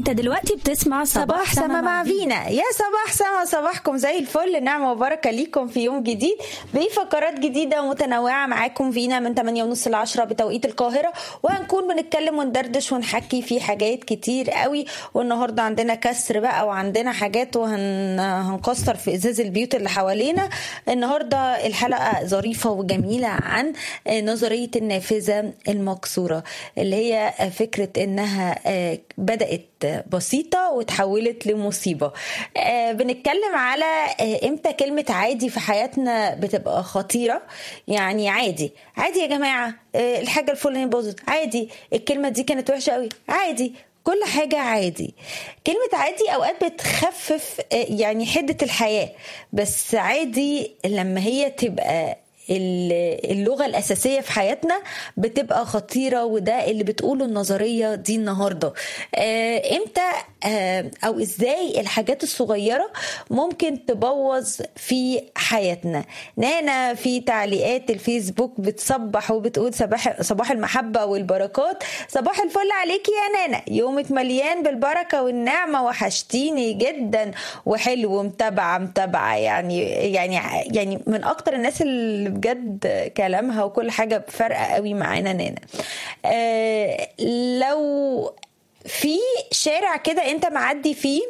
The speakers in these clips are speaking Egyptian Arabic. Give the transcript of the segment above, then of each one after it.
انت دلوقتي بتسمع صباح سما مع فينا يا صباح سما صباحكم زي الفل نعمة وبركة ليكم في يوم جديد بفقرات جديدة ومتنوعة معاكم فينا من 8 ونص ل 10 بتوقيت القاهرة وهنكون بنتكلم وندردش ونحكي في حاجات كتير قوي والنهاردة عندنا كسر بقى وعندنا حاجات وهنكسر في ازاز البيوت اللي حوالينا النهاردة الحلقة ظريفة وجميلة عن نظرية النافذة المكسورة اللي هي فكرة انها بدأت بسيطة وتحولت لمصيبة آه بنتكلم على آه امتى كلمة عادي في حياتنا بتبقى خطيرة يعني عادي عادي يا جماعة آه الحاجة الفلانية باظت عادي الكلمة دي كانت وحشة قوي عادي كل حاجة عادي كلمة عادي أوقات بتخفف يعني حدة الحياة بس عادي لما هي تبقى اللغه الاساسيه في حياتنا بتبقى خطيره وده اللي بتقوله النظريه دي النهارده آه امتى آه او ازاي الحاجات الصغيره ممكن تبوظ في حياتنا نانا في تعليقات الفيسبوك بتصبح وبتقول صباح صباح المحبه والبركات صباح الفل عليكي يا نانا يومك مليان بالبركه والنعمه وحشتيني جدا وحلو متابعه متابعه يعني يعني يعني من اكتر الناس اللي بجد كلامها وكل حاجه فارقه قوي معانا نانا آه لو في شارع كده انت معدي فيه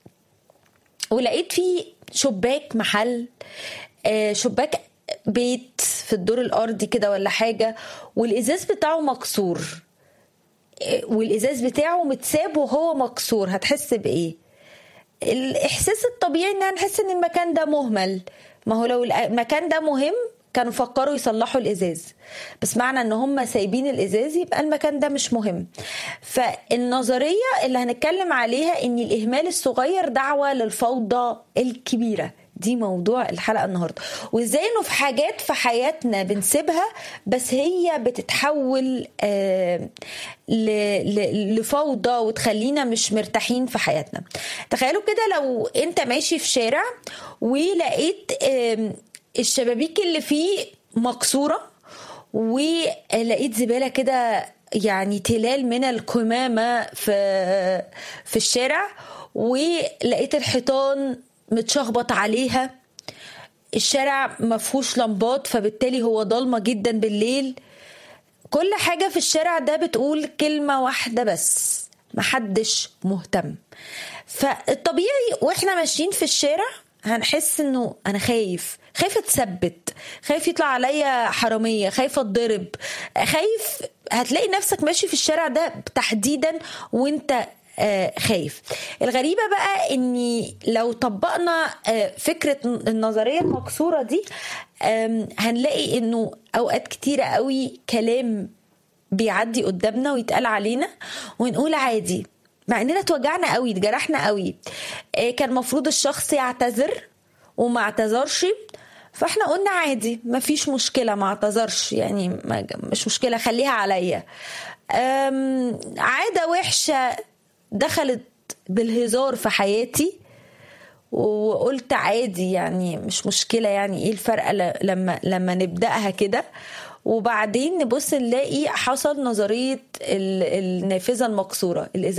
ولقيت فيه شباك محل آه شباك بيت في الدور الارضي كده ولا حاجه والازاز بتاعه مكسور آه والازاز بتاعه متساب وهو مكسور هتحس بايه الاحساس الطبيعي ان هنحس ان المكان ده مهمل ما هو لو المكان ده مهم كانوا فكروا يصلحوا الازاز بس معنى ان هم سايبين الازاز يبقى المكان ده مش مهم فالنظريه اللي هنتكلم عليها ان الاهمال الصغير دعوه للفوضى الكبيره دي موضوع الحلقه النهارده وازاي انه في حاجات في حياتنا بنسيبها بس هي بتتحول آه لفوضى وتخلينا مش مرتاحين في حياتنا تخيلوا كده لو انت ماشي في شارع ولقيت آه الشبابيك اللي فيه مكسوره ولقيت زباله كده يعني تلال من القمامه في في الشارع ولقيت الحيطان متشخبط عليها الشارع ما فيهوش لمبات فبالتالي هو ضلمه جدا بالليل كل حاجه في الشارع ده بتقول كلمه واحده بس محدش مهتم فالطبيعي واحنا ماشيين في الشارع هنحس انه انا خايف خايفه اتثبت خايف يطلع عليا حراميه خايفه اتضرب خايف هتلاقي نفسك ماشي في الشارع ده تحديدا وانت آه خايف الغريبة بقى اني لو طبقنا آه فكرة النظرية المكسورة دي هنلاقي انه اوقات كتيرة قوي كلام بيعدي قدامنا ويتقال علينا ونقول عادي مع اننا اتوجعنا قوي اتجرحنا قوي آه كان المفروض الشخص يعتذر وما اعتذرش فاحنا قلنا عادي ما فيش مشكلة ما اعتذرش يعني مش مشكلة خليها عليا عادة وحشة دخلت بالهزار في حياتي وقلت عادي يعني مش مشكلة يعني ايه الفرق لما لما نبدأها كده وبعدين نبص نلاقي حصل نظرية النافذة المكسورة